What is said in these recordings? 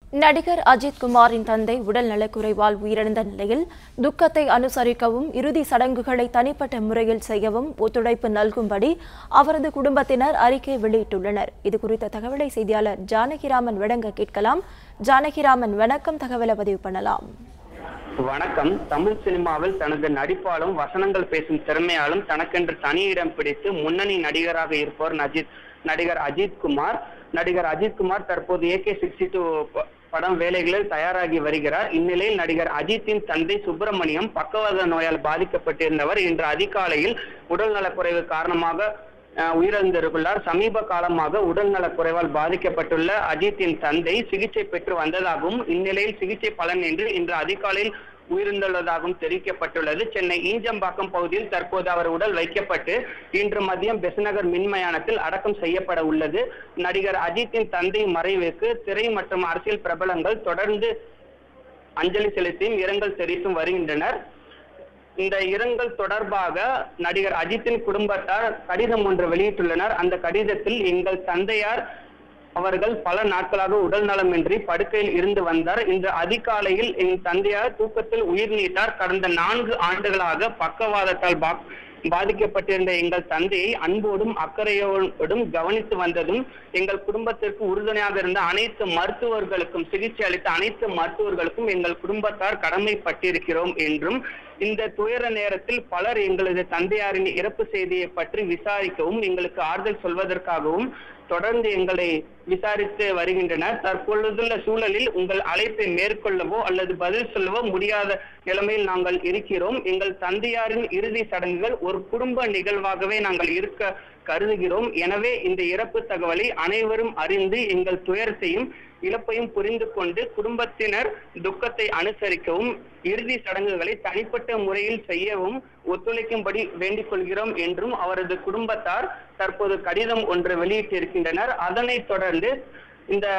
நடிகர் அஜித் குமாரின் தந்தை உடல் நலக்குறைவால் உயிரிழந்த நிலையில் துக்கத்தை அனுசரிக்கவும் இறுதி சடங்குகளை தனிப்பட்ட முறையில் செய்யவும் ஒத்துழைப்பு நல்கும்படி அவரது குடும்பத்தினர் அறிக்கை வெளியிட்டுள்ளனர் இது குறித்த தகவலை செய்தியாளர் ஜானகிராமன் வழங்க கேட்கலாம் ஜானகிராமன் வணக்கம் தகவலை பதிவு பண்ணலாம் வணக்கம் தமிழ் சினிமாவில் தனது நடிப்பாலும் வசனங்கள் பேசும் திறமையாலும் தனக்கென்று தனி இடம் பிடித்து முன்னணி நடிகராக இருப்பவர் அஜித் நடிகர் அஜித் குமார் நடிகர் அஜித் குமார் தற்போது ஏகே சிக்ஸ்டி டூ படம் வேலைகளில் தயாராகி வருகிறார் இந்நிலையில் நடிகர் அஜித்தின் தந்தை சுப்பிரமணியம் பக்கவாத நோயால் பாதிக்கப்பட்டிருந்தவர் இன்று அதிகாலையில் உடல் நலக்குறைவு காரணமாக அஹ், உயிரிழந்திருக்கிறார் சமீப காலமாக உடல் நலக்குறைவால் பாதிக்கப்பட்டுள்ள அஜித்தின் தந்தை சிகிச்சை பெற்று வந்ததாகவும் இந்நிலையில் சிகிச்சை பலனின்றி இன்று அதிகாலையில் உயிரிழந்துள்ளதாகவும் தெரிவிக்கப்பட்டுள்ளது சென்னை ஈஞ்சம்பாக்கம் பகுதியில் தற்போது அவர் உடல் வைக்கப்பட்டு இன்று மதியம் பெசநகர் மின்மயானத்தில் அடக்கம் செய்யப்பட உள்ளது நடிகர் அஜித்தின் தந்தை மறைவுக்கு திரை மற்றும் அரசியல் பிரபலங்கள் தொடர்ந்து அஞ்சலி செலுத்தியும் இரங்கல் தெரிவித்தும் வருகின்றனர் இந்த இரங்கல் தொடர்பாக நடிகர் அஜித்தின் குடும்பத்தார் கடிதம் ஒன்று வெளியிட்டுள்ளனர் அந்த கடிதத்தில் எங்கள் தந்தையார் அவர்கள் பல நாட்களாக உடல் நலமின்றி படுக்கையில் இருந்து வந்தார் இன்று அதிகாலையில் என் தந்தையார் தூக்கத்தில் உயிர் நீத்தார் கடந்த நான்கு ஆண்டுகளாக பக்கவாதத்தால் பா- பாதிக்கப்பட்டிருந்த எங்கள் தந்தையை அன்போடும் அக்கறையோடும் கவனித்து வந்ததும் எங்கள் குடும்பத்திற்கு உறுதுணையாக இருந்த அனைத்து மருத்துவர்களுக்கும் சிகிச்சை அளித்த அனைத்து மருத்துவர்களுக்கும் எங்கள் குடும்பத்தார் கடமைப்பட்டிருக்கிறோம் என்றும் இந்த துயர நேரத்தில் பலர் எங்களது தந்தையாரின் இறப்பு செய்தியை பற்றி விசாரிக்கவும் எங்களுக்கு ஆறுதல் சொல்வதற்காகவும் தொடர்ந்து எங்களை விசாரித்து வருகின்றனர் தற்பொழுதுள்ள சூழலில் உங்கள் அழைப்பை மேற்கொள்ளவோ அல்லது பதில் சொல்லவோ முடியாத நிலைமையில் நாங்கள் இருக்கிறோம் எங்கள் தந்தையாரின் இறுதி சடங்குகள் ஒரு குடும்ப நிகழ்வாகவே நாங்கள் இருக்க கருதுகிறோம் எனவே இந்த இறப்பு தகவலை அனைவரும் அறிந்து எங்கள் துயரத்தையும் இழப்பையும் புரிந்து கொண்டு குடும்பத்தினர் துக்கத்தை அனுசரிக்கவும் இறுதி சடங்குகளை தனிப்பட்ட முறையில் செய்யவும் ஒத்துழைக்கும்படி வேண்டிக் கொள்கிறோம் என்றும் அவரது குடும்பத்தார் தற்போது கடிதம் ஒன்று வெளியிட்டிருக்கின்றனர் அதனைத் தொடர்ந்து இந்த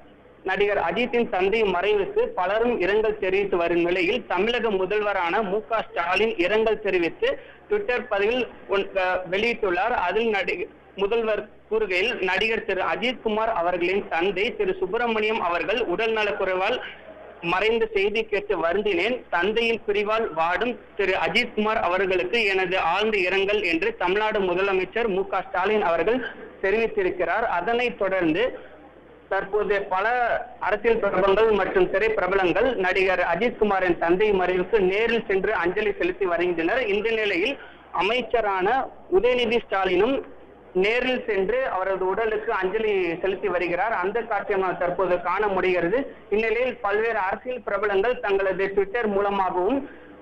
நடிகர் அஜித்தின் தந்தை மறைவுக்கு பலரும் இரங்கல் தெரிவித்து வரும் நிலையில் தமிழக முதல்வரான மு க ஸ்டாலின் இரங்கல் தெரிவித்து ட்விட்டர் பதிவில் ஒன்- அஹ் வெளியிட்டுள்ளார் அதில் நடி முதல்வர் கூறுகையில் நடிகர் திரு அஜித் குமார் அவர்களின் தந்தை திரு சுப்பிரமணியம் அவர்கள் உடல் நலக்குறைவால் மறைந்த செய்தி கேட்டு வருந்தினேன் தந்தையின் பிரிவால் வாடும் திரு அஜித் குமார் அவர்களுக்கு எனது ஆழ்ந்த இரங்கல் என்று தமிழ்நாடு முதலமைச்சர் மு க ஸ்டாலின் அவர்கள் தெரிவித்திருக்கிறார் அதனைத் தொடர்ந்து தற்போது பல அரசியல் பிரபலங்கள் மற்றும் திரைப்பிரபலங்கள் நடிகர் அஜித் குமாரின் தந்தை மறைவுக்கு நேரில் சென்று அஞ்சலி செலுத்தி வருகின்றனர் இந்த நிலையில் அமைச்சரான உதயநிதி ஸ்டாலினும் நேரில் சென்று அவரது உடலுக்கு அஞ்சலி செலுத்தி வருகிறார் அந்த காட்சியை நாம் தற்போது காண முடிகிறது இந்நிலையில் பல்வேறு அரசியல் பிரபலங்கள் தங்களது ட்விட்டர் மூலமாகவும்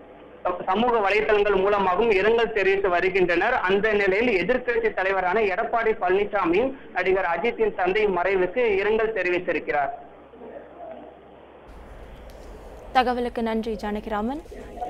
சமூக வலைதளங்கள் மூலமாகவும் இரங்கல் தெரிவித்து வருகின்றனர் அந்த நிலையில் எதிர்க்கட்சி தலைவரான எடப்பாடி பழனிசாமியும் நடிகர் அஜித்தின் தந்தை மறைவுக்கு இரங்கல் தெரிவித்திருக்கிறார் தகவலுக்கு நன்றி ஜானகிராமன்